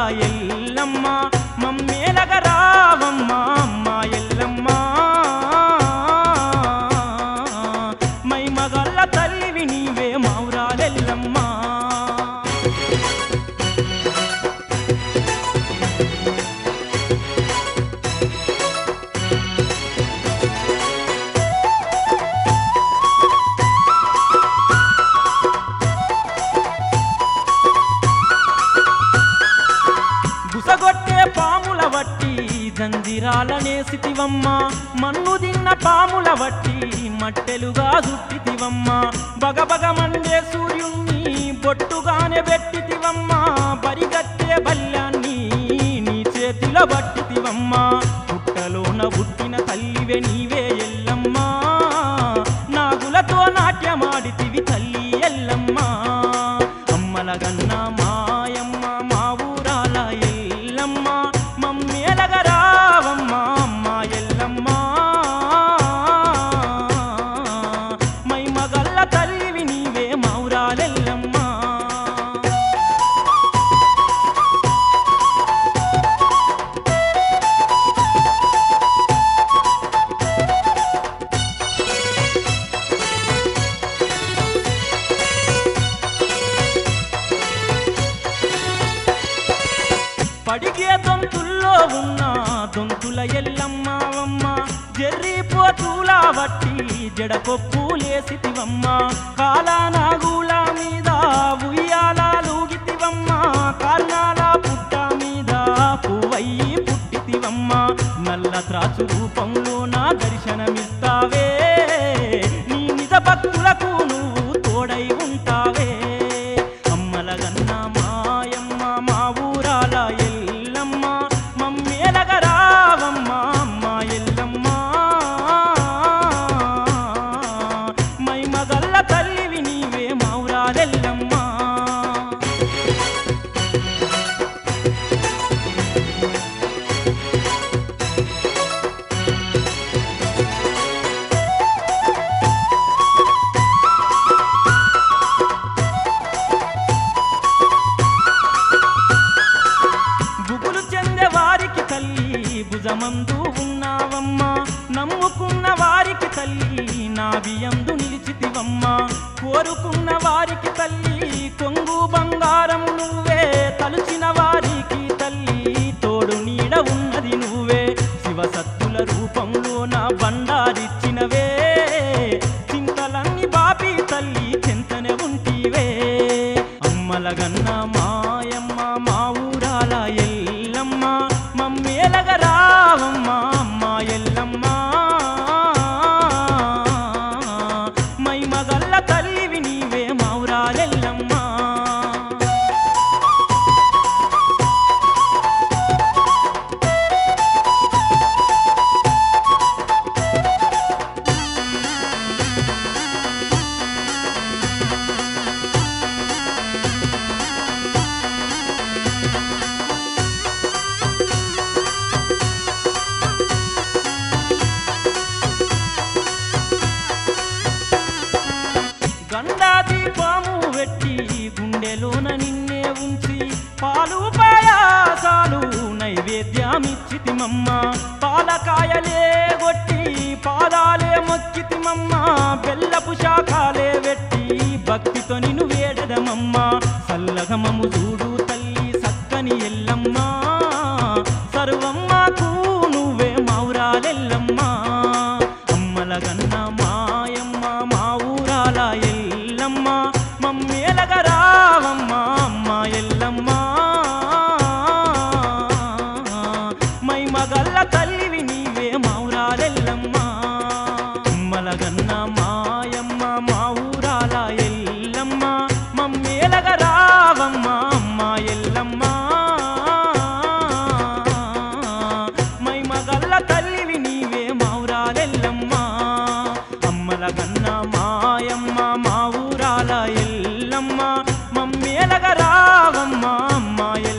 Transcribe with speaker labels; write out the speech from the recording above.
Speaker 1: ఎల్లమ్మ మమ్మేలగ రావమ్మ అమ్మ ఎల్లమ్మ మై మగల్ల తల్లివి నీవే మౌరాలెల్లమ్మ బుసగొట్టే పాముల వట్టి జంజిరాలనేసితివమ్మ మన్ను దిన్న పాముల వట్టి మట్టెలుగా చుట్టితివమ్మ బగబగ మండే సూర్యుణ్ణి బొట్టుగానే పెట్టితివమ్మ బరిగట్టే బల్యాన్ని నీ చేతిలో పట్టితివమ్మ పుట్టలోన పుట్టిన తల్లివే నీవే ఎల్లమ్మ నాగులతో నాట్యమాడితివి తల్లి ఎల్లమ్మ అమ్మల గన్న మాయమ్మ మా ఊరాల ఎల్లమ్మ మమ్మేలగ రావమ్మ అమ్మ ఎల్లమ్మ మై మగల్ల తల్లివి నీవే మౌరాలెల్లమ్మ పడిగే దొంతుల్లో ఉన్న దొంతుల ఎల్లమ్మవమ్మ జర్రి పోతులా వట్టి జడకొప్పులేసితివమ్మ కాలానాగుల మీద ఉయ్యాలూగితివమ్మ కాల్నాల పుట్ట మీద పువ్వయ్యి పుట్టితివమ్మ నల్ల త్రాచు రూపంలో నా దర్శనమిస్తావే నీ నిజ భక్తులకు నువ్వు తోడై ఉంటావే అమ్మల గన్న మాయమ్మ మా ఊరాల ఎల్లమ్మ మమ్మేలగ రావమ్మ అమ్మ ఎల్లమ్మ మై మగల్ల తల్లివి నీవే మౌరాలెల్లమ్మ బుగులు చెందే వారికి తల్లి భుజమందు ఉన్నావమ్మ నమ్ముకున్న వారికి తల్లి నా బియందు నిలిచితివమ్మ కోరుకున్న వారికి తల్లి కొంగు బంగారం నువ్వే తలుచిన వారికి తల్లి తోడు నీడ ఉన్నది నువ్వే శివసత్తుల రూపంలో నా బండారిచ్చినవే చింతలన్నీ బాపి తల్లి చింతనే ఉంటివే అమ్మల గన్న మాయమ్మ మా ఊరాల ఎల్లమ్మ మమ్మేలగ రావమ్మ అమ్మ ఎల్లమ్మ మై మగల్ల తల్లివి నీవే మౌరాలెల్లమ్మ గండాది పాము వెట్టి గుండెలోన నిన్నే ఉంచి పాలు పాయాసాలు నైవేద్యమిచ్చితిమమ్మ పాలకాయలే గొట్టి పాదాలే మొక్కితిమమ్మ బెల్లపు శాఖాలే వెట్టి భక్తితో నిన్ను వేడదమమ్మ సల్లగమము చూడు తల్లి సక్కని ఎల్లమ్మ సర్వమ్మకు నువ్వే మౌరాలెల్లమ్మ అమ్మల గన్న మాయమ్మ మా ఊరాల ఎల్లమ్మ మమ్మేలగ రావమ్మ అమ్మ ఎల్లమ్మ మై మగల్ల తల్లివి నీవే మౌరాలెల్లమ్మ అమ్మల గన్న మాయమ్మ మా ఊరాల ఎల్లమ్మ మమ్మేలగ రావమ్మ అమ్మ ఎల్లమ్మ మై మగల్ల తల్లివి నీవే మౌరాలెల్లమ్మ అమ్మల గన్న మాయమ్మ మా ఊరాల ఎల్లమ్మ మమ్మేలగ రావమ్మ అమ్మ